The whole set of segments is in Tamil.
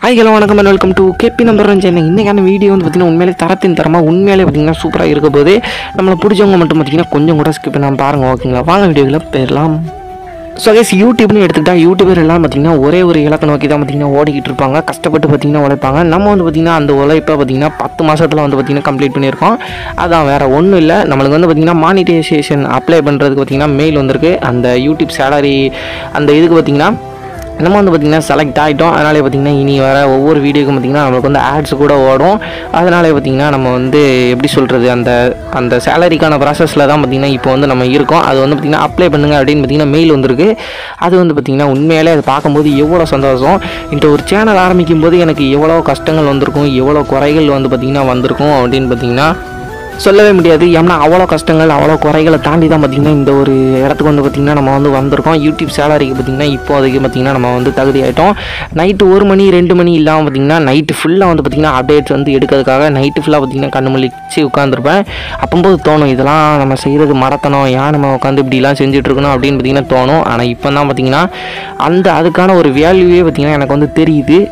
ஹாய் ஹலோ வணக்கம் and welcome to KB number one channel இன்றைக்கான வீடியோ வந்து பார்த்திங்கன்னா உண்மையிலே தரத்தின் தரமாக உண்மையிலே பார்த்திங்கன்னா சூப்பராக இருக்க போது நம்மளை பிடிச்சவங்க மட்டும் பார்த்திங்கன்னா கொஞ்சம் கூட ஸ்கிப் பண்ணாமல் பாருங்கள் ஓகேங்களா வாங்க வீடியோவில் போயிடலாம் ஸோ கேஸ் யூடியூப்னு எடுத்துக்கிட்டா யூடியூபர் எல்லாம் பார்த்திங்கன்னா ஒரே ஒரு இலக்கை நோக்கி தான் பார்த்திங்கன்னா ஓடிக்கிட்டு இருப்பாங்க கஷ்டப்பட்டு பார்த்திங்கன்னா உழைப்பாங்க நம்ம வந்து பார்த்திங்கன்னா அந்த உழைப்பை பார்த்திங்கன்னா பத்து மாதத்தில் வந்து பார்த்திங்கன்னா கம்ப்ளீட் பண்ணியிருக்கோம் அதான் வேறு ஒன்றும் இல்லை நம்மளுக்கு வந்து பார்த்திங்கன்னா மானிட்டைசேஷன் அப்ளை பண்ணுறதுக்கு பார்த்திங்கன்னா மெயில் வந்திருக்கு அந்த யூடியூப் சேலரி அந்த இதுக்கு பார்த்திங்கன்னா நம்ம வந்து பார்த்திங்கன்னா செலக்ட் ஆகிட்டோம் அதனாலே பார்த்திங்கன்னா இனி வர ஒவ்வொரு வீடியோக்கும் பார்த்திங்கன்னா நம்மளுக்கு வந்து ஆட்ஸ் கூட ஓடும் அதனாலே பார்த்திங்கன்னா நம்ம வந்து எப்படி சொல்கிறது அந்த அந்த சேலரிக்கான ப்ராசஸில் தான் பார்த்திங்கன்னா இப்போ வந்து நம்ம இருக்கோம் அது வந்து பார்த்திங்கன்னா அப்ளை பண்ணுங்க அப்படின்னு பார்த்திங்கன்னா மெயில் வந்திருக்கு அது வந்து பார்த்திங்கன்னா உண்மையிலே அதை பார்க்கும்போது எவ்வளோ சந்தோஷம் இந்த ஒரு சேனல் ஆரம்பிக்கும் போது எனக்கு எவ்வளோ கஷ்டங்கள் வந்திருக்கும் எவ்வளோ குறைகள் வந்து பார்த்திங்கன்னா வந்திருக்கும் அப்படின்னு பார்த்திங்கன்னா சொல்லவே முடியாது ஏன்னா அவ்வளோ கஷ்டங்கள் அவ்வளோ குறைகளை தாண்டி தான் பார்த்திங்கன்னா இந்த ஒரு இடத்துக்கு வந்து பார்த்திங்கன்னா நம்ம வந்து வந்திருக்கோம் யூடியூப் சேலரிக்கு பார்த்திங்கன்னா இப்போ அதுக்கு பார்த்திங்கன்னா நம்ம வந்து தகுதி ஆகிட்டோம் நைட்டு ஒரு மணி ரெண்டு மணி இல்லாமல் பார்த்திங்கன்னா நைட்டு ஃபுல்லாக வந்து பார்த்திங்கன்னா அப்டேட்ஸ் வந்து எடுக்கிறதுக்காக நைட்டு ஃபுல்லாக பார்த்திங்கன்னா கண்ணு முழிச்சு உட்காந்துருப்பேன் அப்போம்போது தோணும் இதெல்லாம் நம்ம செய்கிறது மறத்தணும் ஏன் நம்ம உட்காந்து இப்படிலாம் செஞ்சுட்டு இருக்கணும் அப்படின்னு பார்த்திங்கன்னா தோணும் ஆனால் இப்போ தான் பார்த்திங்கன்னா அந்த அதுக்கான ஒரு வேல்யூவே பார்த்திங்கன்னா எனக்கு வந்து தெரியுது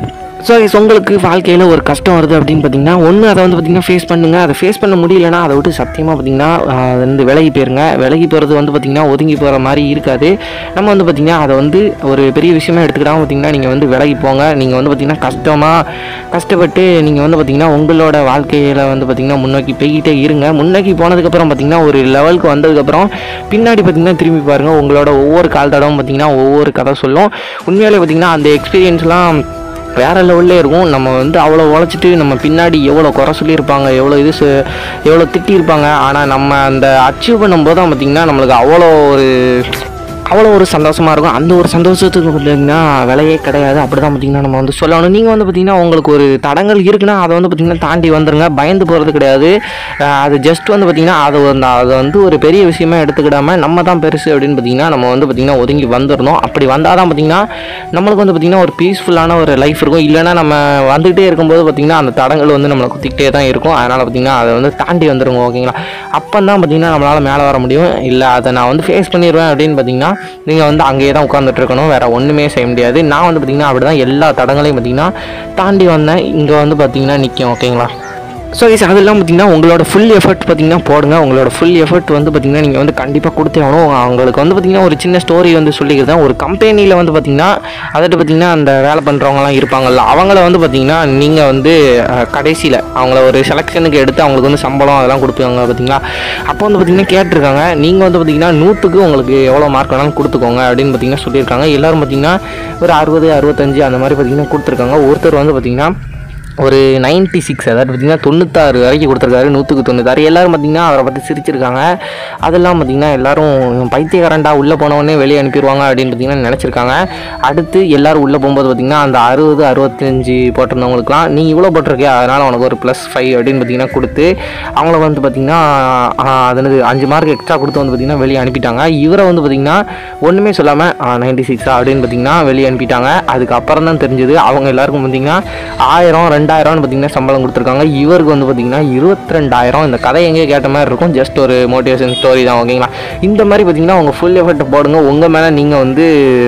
ஸோ உங்களுக்கு வாழ்க்கையில் ஒரு கஷ்டம் வருது அப்படின்னு பார்த்தீங்கன்னா ஒன்று அதை வந்து பார்த்திங்கன்னா ஃபேஸ் பண்ணுங்கள் அதை ஃபேஸ் பண்ண முடியலன்னா அதை விட்டு சத்தியமாக பார்த்தீங்கன்னா ஆஹ், அது வந்து விலகி போயிருங்க விலகி போகிறது வந்து பார்த்திங்கன்னா ஒதுங்கி போகிற மாதிரி இருக்காது நம்ம வந்து பார்த்திங்கன்னா அதை வந்து ஒரு பெரிய விஷயமா எடுத்துக்கிட்டாமல் பார்த்திங்கன்னா நீங்கள் வந்து விலகி போங்க நீங்கள் வந்து பார்த்திங்கன்னா கஷ்டமாக கஷ்டப்பட்டு நீங்கள் வந்து பார்த்திங்கன்னா உங்களோட வாழ்க்கையில் வந்து பார்த்திங்கன்னா முன்னோக்கி போய்கிட்டே இருங்க முன்னோக்கி போனதுக்கப்புறம் பார்த்திங்கன்னா ஒரு லெவலுக்கு வந்ததுக்கப்புறம் பின்னாடி பார்த்திங்கன்னா திரும்பி பாருங்கள் உங்களோட ஒவ்வொரு கால் தடவும் பார்த்திங்கன்னா ஒவ்வொரு கதை சொல்லும் உண்மையிலே பார்த்திங்கன்னா அந்த எக்ஸ்பீரியன்ஸ்லாம் வேறு லெவல்லே இருக்கும் நம்ம வந்து அவ்வளோ உழைச்சிட்டு நம்ம பின்னாடி எவ்வளோ குறை சொல்லியிருப்பாங்க எவ்வளோ இது சு- எவ்வளோ திட்டியிருப்பாங்க ஆனால் நம்ம அந்த அச்சீவ் பண்ணும்போது தான் பார்த்திங்கன்னா நம்மளுக்கு அவ்வளோ ஒரு அவ்வளோ ஒரு சந்தோஷமாக இருக்கும் அந்த ஒரு சந்தோஷத்துக்கு பார்த்திங்கன்னா விலையே கிடையாது அப்படி தான் பார்த்திங்கன்னா நம்ம வந்து சொல்லணும் நீங்கள் வந்து பார்த்திங்கன்னா உங்களுக்கு ஒரு தடங்கள் இருக்குன்னா அதை வந்து பார்த்திங்கன்னா தாண்டி வந்துருங்க பயந்து போகிறது கிடையாது அஹ் அது ஜஸ்ட் வந்து பார்த்திங்கன்னா அது வந்து அதை வந்து ஒரு பெரிய விஷயமா எடுத்துக்கிடாம நம்ம தான் பெருசு அப்படின்னு பார்த்திங்கன்னா நம்ம வந்து பார்த்திங்கன்னா ஒதுங்கி வந்துடணும் அப்படி வந்தால் தான் பார்த்திங்கன்னா நம்மளுக்கு வந்து பார்த்திங்கன்னா ஒரு பீஸ்ஃபுல்லான ஒரு லைஃப் இருக்கும் இல்லைன்னா நம்ம வந்துகிட்டே இருக்கும்போது பார்த்திங்கன்னா அந்த தடங்கள் வந்து நம்மளை குத்திக்கிட்டே தான் இருக்கும் அதனால் பார்த்திங்கன்னா அதை வந்து தாண்டி வந்துருங்க ஓகேங்களா அப்போ தான் பார்த்திங்கன்னா நம்மளால் மேலே வர முடியும் இல்லை அதை நான் வந்து ஃபேஸ் பண்ணிடுவேன் அப்படின்னு பார்த்திங்கன்னா நீங்கள் வந்து அங்கேயே தான் உட்காந்துட்டு இருக்கணும் வேறு ஒன்றுமே செய்ய முடியாது நான் வந்து பார்த்திங்கன்னா அப்படி தான் எல்லா தடங்களையும் பார்த்திங்கன்னா தாண்டி வந்தேன் இங்கே வந்து பார்த்திங்கன்னா நிற்கும் ஓகேங்களா ஸோ இஸ் அதெல்லாம் பார்த்தீங்கன்னா உங்களோட ஃபுல் எஃபர்ட் பார்த்தீங்கன்னா போடுங்க உங்களோட ஃபுல் எஃபர்ட் வந்து பார்த்தீங்கன்னா நீங்கள் வந்து கண்டிப்பாக கொடுத்தே ஆகணும் அவங்களுக்கு வந்து பார்த்தீங்கன்னா ஒரு சின்ன ஸ்டோரி வந்து சொல்லிக்கிறேன் ஒரு கம்பெனியில் வந்து பார்த்தீங்கன்னா அதாவது பார்த்தீங்கன்னா அந்த வேலை பண்ணுறவங்கலாம் இருப்பாங்கல்ல அவங்கள வந்து பார்த்தீங்கன்னா நீங்கள் வந்து கடைசியில் அவங்கள ஒரு செலெக்ஷனுக்கு எடுத்து அவங்களுக்கு வந்து சம்பளம் அதெல்லாம் கொடுப்பாங்க பார்த்தீங்களா அப்போ வந்து பார்த்தீங்கன்னா கேட்டிருக்காங்க நீங்கள் வந்து பார்த்தீங்கன்னா நூற்றுக்கு உங்களுக்கு எவ்வளோ மார்க் வேணாலும் கொடுத்துக்கோங்க அப்படின்னு பார்த்தீங்கன்னா சொல்லியிருக்காங்க எல்லோரும் பார்த்தீங்கன்னா ஒரு அறுபது அறுபத்தஞ்சு அந்த மாதிரி பார்த்தீங்கன்னா கொடுத்துருக்காங்க ஒருத்தர் வந்து பார்த்தீங்கன்னா ஒரு 96 சிக்ஸ் அதாவது பார்த்திங்கன்னா தொண்ணூத்தாறு வரைக்கும் கொடுத்துருக்காரு நூற்றுக்கு தொண்ணூத்தாறு எல்லாரும் பார்த்திங்கன்னா அவரை பற்றி சிரிச்சிருக்காங்க அதெல்லாம் பார்த்திங்கன்னா எல்லாரும் இவன் பைத்தியக்காரன்டா உள்ளே போனவொடனே வெளியே அனுப்பிடுவாங்க அப்படின்னு பார்த்திங்கன்னா நினச்சிருக்காங்க அடுத்து எல்லாரும் உள்ளே போகும்போது பார்த்திங்கன்னா அந்த அறுபது அறுபத்தஞ்சு போட்டிருந்தவங்களுக்குலாம் நீ இவ்வளோ போட்டிருக்கே அதனால் உனக்கு ஒரு ப்ளஸ் ஃபைவ் அப்படின்னு பார்த்திங்கன்னா கொடுத்து அவங்கள வந்து பார்த்திங்கன்னா அதனது அஞ்சு மார்க் எக்ஸ்ட்ரா கொடுத்து வந்து பார்த்திங்கன்னா வெளியே அனுப்பிட்டாங்க இவரை வந்து பார்த்திங்கன்னா ஒன்றுமே சொல்லாமல் நைன்டி சிக்ஸா அப்படின்னு பார்த்திங்கன்னா வெளியே அனுப்பிட்டாங்க அதுக்கப்புறம் தான் தெரிஞ்சது அவங்க எல்லாருக்கும் பார்த்திங்கன்னா ஆயிரம் ரெண்டாயிரம்னு பார்த்திங்கன்னா சம்பளம் கொடுத்துருக்காங்க இவருக்கு வந்து பார்த்திங்கன்னா இருபத்தி ரெண்டாயிரம் இந்த கதை எங்கேயோ கேட்ட மாதிரி இருக்கும் ஜஸ்ட் ஒரு மோட்டிவேஷன் ஸ்டோரி தான் ஓகேங்களா இந்த மாதிரி பார்த்திங்கன்னா உங்கள் ஃபுல் எஃபர்ட் போடுங்க உங்கள் மேலே நீங்கள் வந்து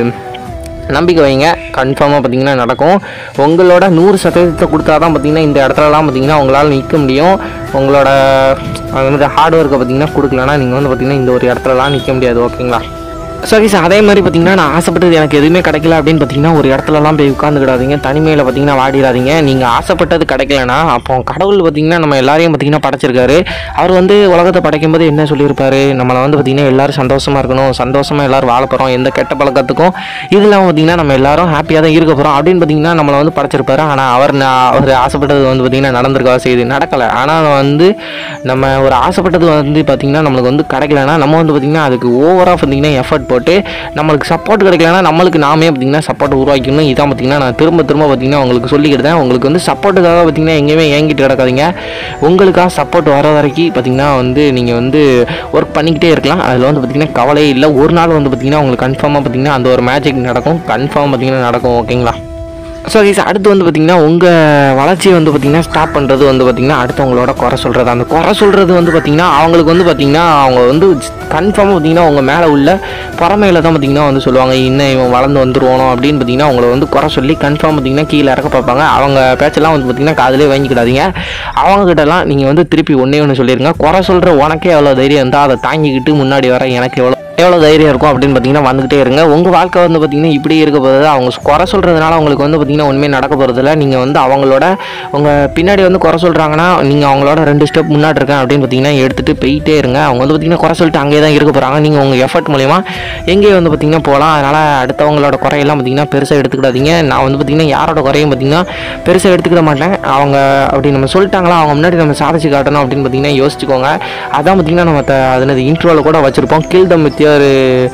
நம்பிக்கை வைங்க கன்ஃபார்மாக பார்த்தீங்கன்னா நடக்கும் உங்களோட நூறு சதவீதத்தை கொடுத்தா தான் பார்த்தீங்கன்னா இந்த இடத்துலலாம் பார்த்தீங்கன்னா உங்களால் நிற்க முடியும் உங்களோட அது வந்து ஹார்ட் ஒர்க்கை பார்த்தீங்கன்னா கொடுக்கலன்னா நீங்கள் வந்து பார்த்தீங்கன்னா இந்த ஒரு இடத்துலலாம் நிற்க முடியாது ஓகேங்களா சரி சார் அதே மாதிரி பார்த்தீங்கன்னா நான் ஆசைப்பட்டது எனக்கு எதுவுமே கிடைக்கல அப்படின்னு பார்த்தீங்கன்னா ஒரு இடத்துலலாம் போய் உட்காந்துக்கிடாதீங்க தனிமையில் பார்த்தீங்கன்னா வாடிடாதீங்க நீங்கள் ஆசைப்பட்டது கிடைக்கலனா அப்போ கடவுள் பார்த்தீங்கன்னா நம்ம எல்லாரையும் பார்த்தீங்கன்னா படைச்சிருக்காரு அவர் வந்து உலகத்தை படைக்கும்போது என்ன சொல்லியிருப்பாரு நம்மளை வந்து பார்த்தீங்கன்னா எல்லாரும் சந்தோஷமாக இருக்கணும் சந்தோஷமாக எல்லாரும் வாழ போகிறோம் எந்த கெட்ட பழக்கத்துக்கும் இதெல்லாம் பார்த்தீங்கன்னா நம்ம எல்லாரும் ஹாப்பியாக தான் இருக்க போகிறோம் அப்படின்னு பார்த்தீங்கன்னா நம்மளை வந்து படைச்சிருப்பாரு ஆனால் அவர் நான் அவர் ஆசைப்பட்டது வந்து பார்த்தீங்கன்னா நடந்திருக்கா செய்யுது நடக்கலை ஆனால் வந்து நம்ம ஒரு ஆசைப்பட்டது வந்து பார்த்தீங்கன்னா நம்மளுக்கு வந்து கிடைக்கலனா நம்ம வந்து பார்த்தீங்கன்னா அதுக்கு ஓவராக பார்த்தீங்கன்னா எஃபர்ட் போட்டு நம்மளுக்கு சப்போர்ட் கிடைக்கலனா நம்மளுக்கு நாமே பார்த்தீங்கன்னா சப்போர்ட் உருவாக்கணும் இதான் பார்த்தீங்கன்னா நான் திரும்ப திரும்ப பார்த்தீங்கன்னா உங்களுக்கு சொல்லிக்கிட்டேன் உங்களுக்கு வந்து சப்போர்ட்டுக்காக பார்த்தீங்கன்னா எங்கேயுமே ஏங்கிட்டு கிடக்காதீங்க உங்களுக்காக சப்போர்ட் வர வரைக்கும் பார்த்தீங்கன்னா வந்து நீங்கள் வந்து ஒர்க் பண்ணிக்கிட்டே இருக்கலாம் அதில் வந்து பார்த்தீங்கன்னா கவலையே இல்லை ஒரு நாள் வந்து பார்த்தீங்கன்னா உங்களுக்கு கன்ஃபார்மாக பார்த்தீங்கன்னா அந்த ஒரு மேஜிக் நடக்கும் கன்ஃபார்ம் பார்த்தீங்கன்னா நடக்கும் ஓகேங்களா ஸோ கைஸ் அடுத்து வந்து பார்த்திங்கன்னா உங்கள் வளர்ச்சியை வந்து பார்த்திங்கன்னா ஸ்டாப் பண்ணுறது வந்து பார்த்திங்கன்னா அடுத்தவங்களோட குறை சொல்கிறது அந்த குறை சொல்கிறது வந்து பார்த்திங்கன்னா அவங்களுக்கு வந்து பார்த்திங்கன்னா அவங்க வந்து கன்ஃபார்மாக பார்த்திங்கன்னா உங்கள் மேலே உள்ள பொறமையில தான் பார்த்திங்கன்னா வந்து சொல்லுவாங்க இன்னும் இவன் வளர்ந்து வந்துருவானோ அப்படின்னு பார்த்திங்கன்னா அவங்கள வந்து குறை சொல்லி கன்ஃபார்ம் பார்த்திங்கன்னா கீழே இறக்க பார்ப்பாங்க அவங்க பேச்செல்லாம் வந்து பார்த்திங்கன்னா காதிலே வாங்கிக்கிடாதீங்க அவங்கக்கிட்டலாம் நீங்கள் வந்து திருப்பி ஒன்றே ஒன்று சொல்லிடுங்க குறை சொல்கிற உனக்கே எவ்வளோ தைரியம் இருந்தால் அதை தாங்கிக்கிட்டு முன்னாடி வர எனக்கு எவ்வளோ எவ்வளோ தைரியம் இருக்கும் அப்படின்னு பார்த்தீங்கன்னா வந்துகிட்டே இருங்க உங்கள் வாழ்க்கை வந்து பார்த்தீங்கன்னா இப்படி இருக்க போகுது அவங்க குறை சொல்கிறதுனால அவங்களுக்கு வந்து பார்த்தீங்கன்னா உண்மையை நடக்க போகிறதில்ல நீங்கள் வந்து அவங்களோட உங்கள் பின்னாடி வந்து குறை சொல்கிறாங்கன்னா நீங்கள் அவங்களோட ரெண்டு ஸ்டெப் முன்னாடி இருக்கேன் அப்படின்னு பார்த்தீங்கன்னா எடுத்துகிட்டு போயிட்டே இருங்க அவங்க வந்து பார்த்தீங்கன்னா குறை சொல்லிட்டு அங்கேயே தான் இருக்க போகிறாங்க நீங்கள் உங்கள் எஃபர்ட் மூலிமா எங்கேயே வந்து பார்த்தீங்கன்னா போகலாம் அதனால் அடுத்தவங்களோட குறையெல்லாம் பார்த்தீங்கன்னா பெருசாக எடுத்துக்கிடாதீங்க நான் வந்து பார்த்தீங்கன்னா யாரோட குறையும் பார்த்தீங்கன்னா பெருசாக எடுத்துக்கிட மாட்டேன் அவங்க அப்படி நம்ம சொல்லிட்டாங்களா அவங்க முன்னாடி நம்ம சாதிச்சு காட்டணும் அப்படின்னு பார்த்தீங்கன்னா யோசிச்சுக்கோங்க அதான் பார்த்தீங்கன்னா நம்ம த- அதனது இன்ட்ரோவில் கூட வச்சுருப்போம் kill them with your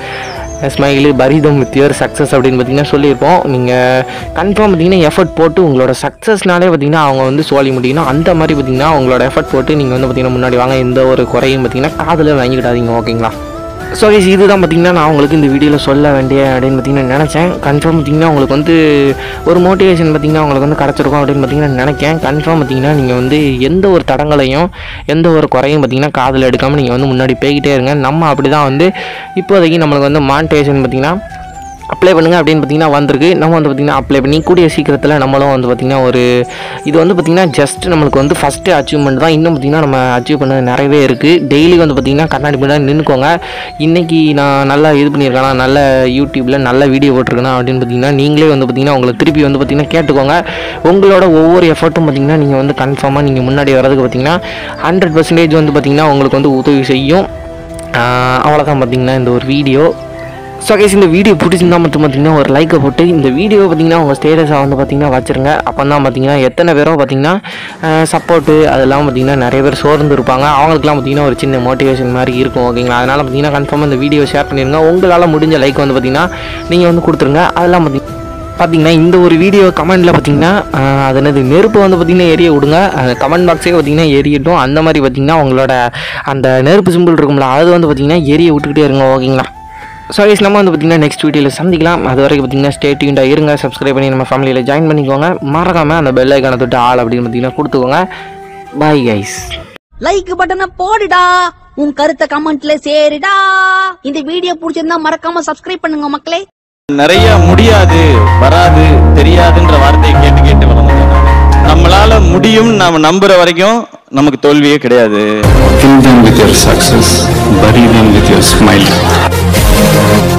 smile bury them with your success அப்படின்னு பார்த்தீங்கன்னா சொல்லியிருப்போம் நீங்கள் கன்ஃபார்ம் பார்த்தீங்கன்னா எஃபர்ட் போட்டு உங்களோட சக்ஸஸ்னாலே பார்த்தீங்கன்னா அவங்க வந்து சோழி முடியணும் அந்த மாதிரி பார்த்தீங்கன்னா உங்களோட எஃபர்ட் போட்டு நீங்கள் வந்து பார்த்தீங்கன்னா முன்னாடி வாங்க எந்த ஒரு குறையும் பார்த்தீங்கன்னா காதில் வாங்கிக்கிடாதீங்க ஓகேங்களா ஸோ கைஸ் இதுதான் பார்த்தீங்கன்னா நான் உங்களுக்கு இந்த வீடியோவில் சொல்ல வேண்டிய அப்படின்னு பார்த்தீங்கன்னா நினச்சேன் கன்ஃபார்ம் பார்த்தீங்கன்னா உங்களுக்கு வந்து ஒரு மோட்டிவேஷன் பார்த்தீங்கன்னா உங்களுக்கு வந்து கிடச்சிருக்கும் அப்படின்னு பார்த்தீங்கன்னா நினைக்கிறேன் கன்ஃபார்ம் பார்த்தீங்கன்னா நீங்கள் வந்து எந்த ஒரு தடங்களையும் எந்த ஒரு குறையும் பார்த்தீங்கன்னா காதில் எடுக்காமல் நீங்கள் வந்து முன்னாடி போய்கிட்டே இருங்க நம்ம அப்படி தான் வந்து இப்போதைக்கு நம்மளுக்கு வந்து மானிட்டேஷன் பார்த்தீங்கன்னா அப்ளை பண்ணுங்க அப்படின்னு பார்த்தீங்கன்னா வந்திருக்கு நம்ம வந்து பார்த்தீங்கன்னா அப்ளை பண்ணி கூடிய சீக்கிரத்தில் நம்மளும் வந்து பார்த்தீங்கன்னா ஒரு இது வந்து பார்த்தீங்கன்னா ஜஸ்ட் நம்மளுக்கு வந்து ஃபஸ்ட்டு அச்சீவ்மெண்ட் தான் இன்னும் பார்த்தீங்கன்னா நம்ம அச்சீவ் பண்ணது நிறையவே இருக்குது டெய்லி வந்து பார்த்தீங்கன்னா கண்ணாடி முன்னாடி நின்றுக்கோங்க இன்றைக்கி நான் நல்லா இது பண்ணியிருக்கேனா நல்ல யூடியூப்பில் நல்ல வீடியோ போட்டிருக்கேனா அப்படின்னு பார்த்தீங்கன்னா நீங்களே வந்து பார்த்தீங்கன்னா உங்களுக்கு திருப்பி வந்து பார்த்தீங்கன்னா கேட்டுக்கோங்க உங்களோட ஒவ்வொரு எஃபர்ட்டும் பார்த்தீங்கன்னா நீங்கள் வந்து கன்ஃபார்மாக நீங்கள் முன்னாடி வரதுக்கு பார்த்தீங்கன்னா ஹண்ட்ரட் பர்சன்டேஜ் வந்து பார்த்தீங்கன்னா உங்களுக்கு வந்து உதவி செய்யும் ஆஹ் அவ்வளோதான் பார்த்தீங்கன்னா இந்த ஒரு வீடியோ ஸோ கேஸ் இந்த வீடியோ பிடிச்சிருந்தா மட்டும் பார்த்தீங்கன்னா ஒரு லைக்கை போட்டு இந்த வீடியோ பார்த்தீங்கன்னா உங்கள் ஸ்டேட்டஸை வந்து பார்த்தீங்கன்னா வச்சுருங்க அப்போ தான் பார்த்தீங்கன்னா எத்தனை பேரோ பார்த்தீங்கன்னா சப்போர்ட்டு அதெல்லாம் பார்த்தீங்கன்னா நிறைய பேர் சோர்ந்து இருப்பாங்க அவங்களுக்குலாம் பார்த்தீங்கன்னா ஒரு சின்ன மோட்டிவேஷன் மாதிரி இருக்கும் ஓகேங்களா அதனால் பார்த்தீங்கன்னா கன்ஃபார்மாக இந்த வீடியோ ஷேர் பண்ணிடுங்க உங்களால் முடிஞ்ச லைக் வந்து பார்த்தீங்கன்னா நீங்கள் வந்து கொடுத்துருங்க அதெல்லாம் பார்த்தீங்கன்னா பார்த்தீங்கன்னா இந்த ஒரு வீடியோ கமெண்ட்டில் பார்த்தீங்கன்னா ஆஹ், அது என்னது நெருப்பு வந்து பார்த்தீங்கன்னா எரிய விடுங்க கமெண்ட் பாக்ஸே பார்த்தீங்கன்னா எரியட்டும் அந்த மாதிரி பார்த்தீங்கன்னா உங்களோட அந்த நெருப்பு சிம்பிள் இருக்கும்ல அது வந்து பார்த்தீங்கன்னா எரிய விட்டுக்கிட்டே இருங்க ஓகேங்களா ஸோ guys, நம்ம வந்து பார்த்தீங்கன்னா நெக்ஸ்ட் வீடியோவில் சந்திக்கலாம் அது வரைக்கும் பார்த்தீங்கன்னா ஸ்டே டியூண்டாக இருங்க சப்ஸ்கிரைப் பண்ணி நம்ம ஃபேமிலியில் ஜாயின் பண்ணிக்கோங்க மறக்காமல் அந்த பெல் ஐக்கானை தொட்டு ஆள் அப்படின்னு பார்த்தீங்கன்னா கொடுத்துக்கோங்க பாய் கைஸ் லைக் பட்டனை போடுடா உன் கருத்தை கமெண்ட்ல சேருடா இந்த வீடியோ பிடிச்சிருந்தா மறக்காம சப்ஸ்கிரைப் பண்ணுங்க மக்களே நிறைய முடியாது வராது தெரியாதுன்ற வார்த்தையை கேட்டு கேட்டு வளர்ந்தோம் நம்மளால முடியும் நாம நம்புற வரைக்கும் நமக்கு தோல்வியே கிடையாது Kill them with your success, bury them with your smile.